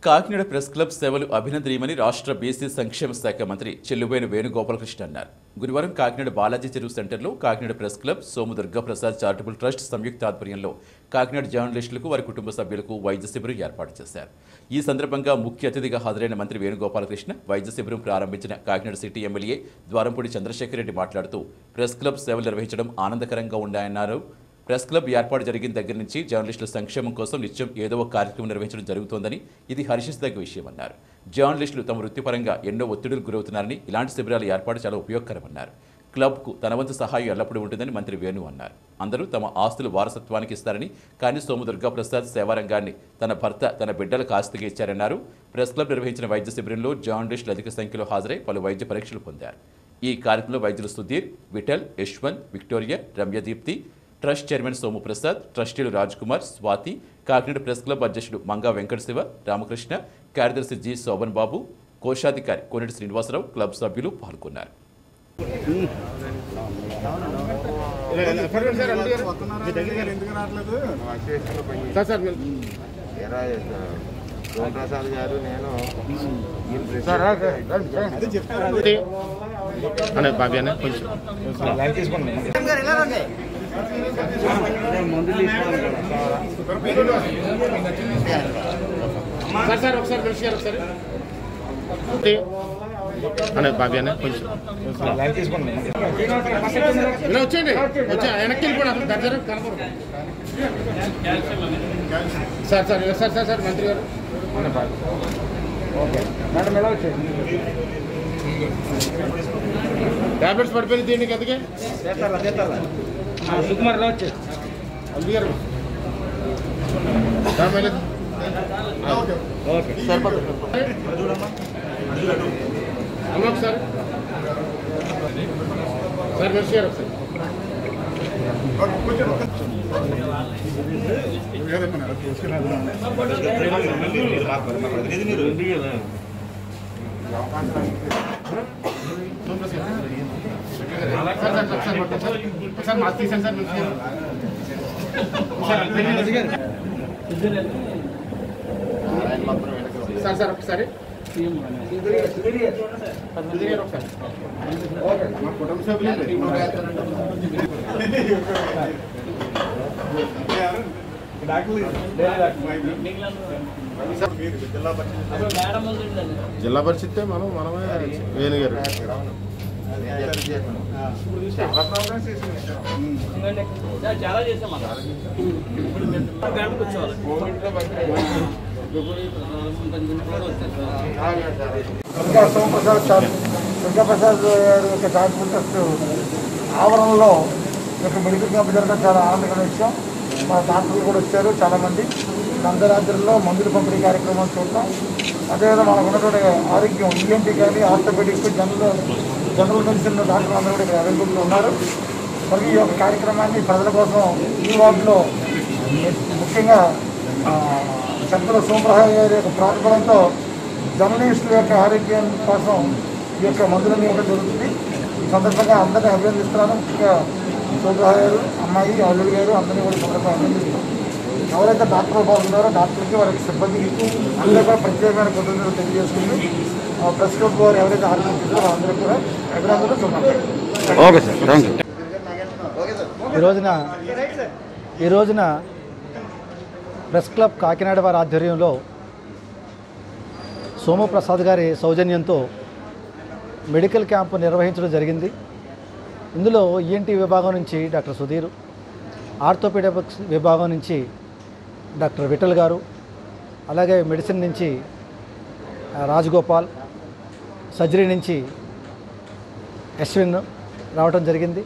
Kakinada press club సేవలు అభినందనీయమని రాష్ట్ర బీసీ సంక్షేమ శాఖ మంత్రి చెల్లుబోయిన వేణుగోపాలకృష్ణ అన్నారు గురువారం కాకినాడ బాలాజీ చెరువు సెంటర్లో Kakinada press club Somu Durgaprasad charitable trust సంయుక్త ఆధ్వర్యంలో కాకినాడ జర్నలిస్టులకు వారి కుటుంబ సభ్యులకు వైద్య శిబిరం ఏర్పాటు చేశారు ఈ సందర్భంగా ముఖ్య అతిథిగా హాజరైన మంత్రి వేణుగోపాలకృష్ణ వైద్య శిబిరం ప్రారంభించిన కాకినాడ సిటీ ఎమ్మెల్యే ద్వారంపూడి చంద్రశేఖర్ రెడ్డి మాట్లాడుతూ ప్రెస్ క్లబ్ సేవలు నిర్వహించడం ఆనందకరంగా ఉన్నాయన్నారు ప్రెస్ క్లబ్ ఏర్పాటు జరిగిన దగ్గర నుంచి జర్నలిస్టుల సంక్షేమం కోసం నిత్యం ఏదో ఒక కార్యక్రమం నిర్వహించడం జరుగుతోందని ఇది హర్షించదగ్గ విషయమన్నారు జర్నలిస్టులు తమ వృత్తిపరంగా ఎన్నో ఒత్తిడులకు గురవుతున్నారని ఇలాంటి శిబిరాల ఏర్పాటు చాలా ఉపయోగకరమన్నారు క్లబ్కు తన వంతు సహాయం ఎల్లప్పుడూ ఉంటుందని మంత్రి వేణు అన్నారు అందరూ తమ ఆస్తులు వారసత్వానికి ఇస్తారని కానీ సోము దుర్గాప్రసాద్ సేవారంగాన్ని తన భర్త తన బిడ్డలకు ఆస్తిగా ఇచ్చారన్నారు ప్రెస్ క్లబ్ నిర్వహించిన వైద్య శిబిరంలో జర్నలిస్టులు అధిక సంఖ్యలో హాజరై పలు వైద్య పరీక్షలు పొందారు ఈ కార్యక్రమంలో వైద్యులు Sudheer Vittal Yashwant Victoria Ramyadeepthi trust chairman Somuprasad ట్రస్టీలు రాజ్ కుమార్ స్వాతి కాకినాడ ప్రెస్ క్లబ్ అధ్యక్షుడు మంగా వెంకట శివ రామకృష్ణ కార్యదర్శి జి శోభన్ బాబు కోశాధికారి కోనేటి శ్రీనివాసరావు క్లబ్ సభ్యులు పాల్గొన్నారు సార్ సార్ సోమప్రసాద్ గారు నేను అనే బాబీ అనే కొంచెం సార్ సార్ ఒకసారి కలిసి గారు ఒకసారి అనే బాబీ అనే కొంచెం ఇలా వచ్చేయండి వచ్చి వెనక్కి వెళ్ళిపోండి అసలు దగ్గర కనపడదు sir sir sir sir sir మంత్రి గారు అనే బాబీ మేడం ఎలా వచ్చేది టాబ్లెట్స్ పడిపోయింది దీనికి అందుకే సుకుమార్ ఎలా వచ్చేది అల్లి గారు రా, మళ్ళీ. ఓకే అమ్మ ఒకసారి సార్ మెర్సీ గారు ఒకసారి సార్ సార్ ఒకసారి పట్టుకోండి సార్ ఒకసారి మాస్క్ తీసాను సార్ మెర్సీ గారు సార్ సార్ ఒకసారి సుధీర్ గారు ఒకసారి ఓకే మా కుటుంబ సభ్యులు జిల్లా పరిషత్ మనం మనమే వేణు గారు చాలా చేసాం అలా ఇప్పుడు మేము గంటకు వచ్చేవాళ్ళం దుర్గా సోమప్రసాద్ సార్ దుర్గాప్రసాద్ గారి యొక్క చారిటబుల్ ట్రస్ట్ ఆవరణలో ఈ యొక్క మెడికల్ క్యాంప్ జరగడం చాలా ఆనందకరమైన విషయం మా డాక్టర్లు కూడా వచ్చారు చాలామంది అర్ధరాత్రుల్లో మందులు పంపిణీ కార్యక్రమం చూడటం అదేవిధంగా మనకు ఉన్నటువంటి ఆరోగ్యం ఈఎన్టీ కానీ ఆర్థోపెడిక్ జనరల్ జనరల్ మెడిసిన్ డాక్టర్లు అందరూ కూడా ఇక్కడ అవైలబుల్గా ఉన్నారు మరి ఈ యొక్క కార్యక్రమాన్ని ప్రజల కోసం ఈ వార్డులో ముఖ్యంగా ఆ, చంద్ర సోమప్రసాద్ గారి యొక్క ప్రాతిపదంతో జర్నలిస్టుల యొక్క ఆరోగ్యం కోసం ఈ యొక్క మందులను ఇవ్వడం జరుగుతుంది ఈ సందర్భంగా అందరినీ అభినందిస్తున్నాను ముఖ్యంగా సోమప్రసాద్ గారు అమ్మాయి అల్లుడు గారు అందరినీ కూడా ఈ సందర్భంగా అభినందిస్తున్నాను ఎవరైతే డాక్టర్లు బాగున్నారో డాక్టర్లకి వారికి సిబ్బందికి అందరూ కూడా ప్రత్యేకమైన కృతజ్ఞతలు తెలియజేసుకుంటూ ఆ, ప్రెస్ క్లబ్ వారు ఎవరైతే ఆరోగ్యం చేస్తారో అందరూ కూడా అభినందనలు చూడాలి ఓకే సార్ థ్యాంక్ యూ ఈ రోజున ఈ రోజున ప్రెస్ క్లబ్ కాకినాడ వారి ఆధ్వర్యంలో సోమప్రసాద్ గారి సౌజన్యంతో మెడికల్ క్యాంపు నిర్వహించడం జరిగింది ఇందులో ఈఎన్టీ విభాగం నుంచి డాక్టర్ సుధీర్ ఆర్థోపెడిక్స్ విభాగం నుంచి డాక్టర్ విఠల్ గారు అలాగే మెడిసిన్ నుంచి ఆ, రాజగోపాల్ సర్జరీ నుంచి అశ్విన్ రావటం జరిగింది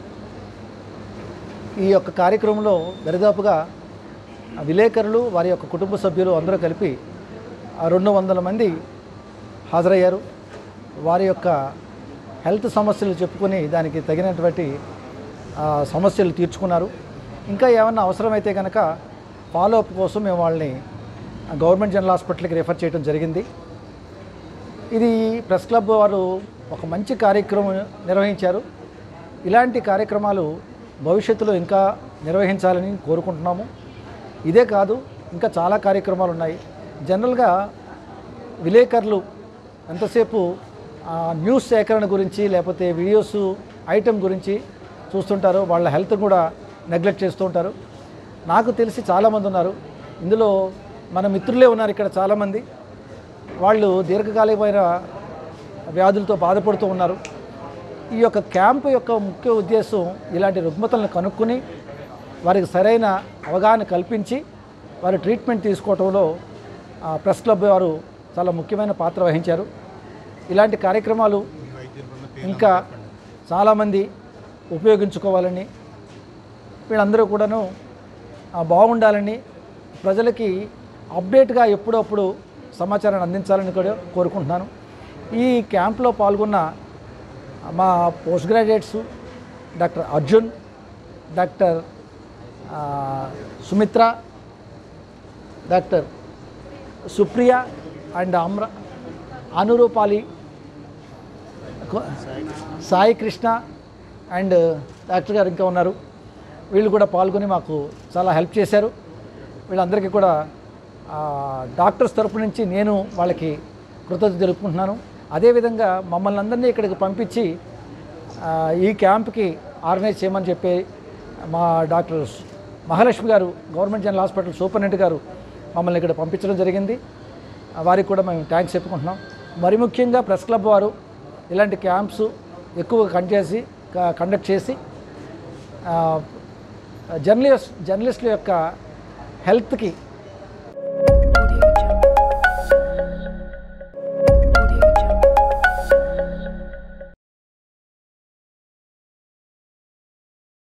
ఈ యొక్క కార్యక్రమంలో దరిదాపుగా విలేకరులు వారి యొక్క కుటుంబ సభ్యులు అందరూ కలిపి ఆ రెండు వందల మంది హాజరయ్యారు వారి యొక్క హెల్త్ సమస్యలు చెప్పుకొని దానికి తగినటువంటి ఆ, సమస్యలు తీర్చుకున్నారు ఇంకా ఏమన్నా అవసరమైతే కనుక ఫాలోఅప్ కోసం మేము వాళ్ళని గవర్నమెంట్ జనరల్ హాస్పిటల్కి రిఫర్ చేయడం జరిగింది ఇది ప్రెస్ క్లబ్ వారు ఒక మంచి కార్యక్రమం నిర్వహించారు ఇలాంటి కార్యక్రమాలు భవిష్యత్తులో ఇంకా నిర్వహించాలని కోరుకుంటున్నాము ఇదే కాదు ఇంకా చాలా కార్యక్రమాలు ఉన్నాయి జనరల్గా విలేకరులు ఎంతసేపు ఆ, న్యూస్ సేకరణ గురించి లేకపోతే వీడియోస్ ఐటెం గురించి చూస్తుంటారు వాళ్ళ హెల్త్ కూడా నెగ్లెక్ట్ చేస్తూ ఉంటారు నాకు తెలిసి చాలామంది ఉన్నారు ఇందులో మన మిత్రులే ఉన్నారు ఇక్కడ చాలామంది వాళ్ళు దీర్ఘకాలికమైన వ్యాధులతో బాధపడుతూ ఉన్నారు ఈ యొక్క క్యాంపు యొక్క ముఖ్య ఉద్దేశం ఇలాంటి రుగ్మతలను కనుక్కొని వారికి సరైన అవగాహన కల్పించి వారి ట్రీట్మెంట్ తీసుకోవడంలో ఆ, ప్రెస్ క్లబ్ వారు చాలా ముఖ్యమైన పాత్ర వహించారు ఇలాంటి కార్యక్రమాలు ఇంకా చాలామంది ఉపయోగించుకోవాలని వీళ్ళందరూ కూడాను ఆ, బాగుండాలని ప్రజలకి అప్డేట్గా ఎప్పుడప్పుడు సమాచారాన్ని అందించాలని కూడా కోరుకుంటున్నాను ఈ క్యాంప్లో పాల్గొన్న మా post graduates doctor Arjun doctor ఆ, సుమిత్ర డాక్టర్ సుప్రియ అండ్ అమ్ర అనురూపాలి కొ- సాయి కృష్ణ అండ్ డాక్టర్ గారు ఇంకా ఉన్నారు వీళ్ళు కూడా పాల్గొని మాకు చాలా హెల్ప్ చేశారు వీళ్ళందరికీ కూడా ఆ, డాక్టర్స్ తరపు నుంచి నేను వాళ్ళకి కృతజ్ఞత తెలుపుకుంటున్నాను అదేవిధంగా మమ్మల్ని అందరినీ ఇక్కడికి పంపించి ఆ, ఈ క్యాంప్కి ఆర్గనైజ్ చేయమని చెప్పి మా డాక్టర్ మహాలక్ష్మి గారు గవర్నమెంట్ జనరల్ హాస్పిటల్ సూపరింటెండెంట్ గారు మమ్మల్ని ఇక్కడ పంపించడం జరిగింది ఆ, వారికి కూడా మేము థ్యాంక్స్ చెప్పుకుంటున్నాం మరి ముఖ్యంగా ప్రెస్ క్లబ్ వారు ఇలాంటి క్యాంప్స్ ఎక్కువ కండక్ట్ చేసి క- కండక్ట్ చేసి ఆ, జర్నలిస్ట్ జర్నలిస్టుల యొక్క హెల్త్కి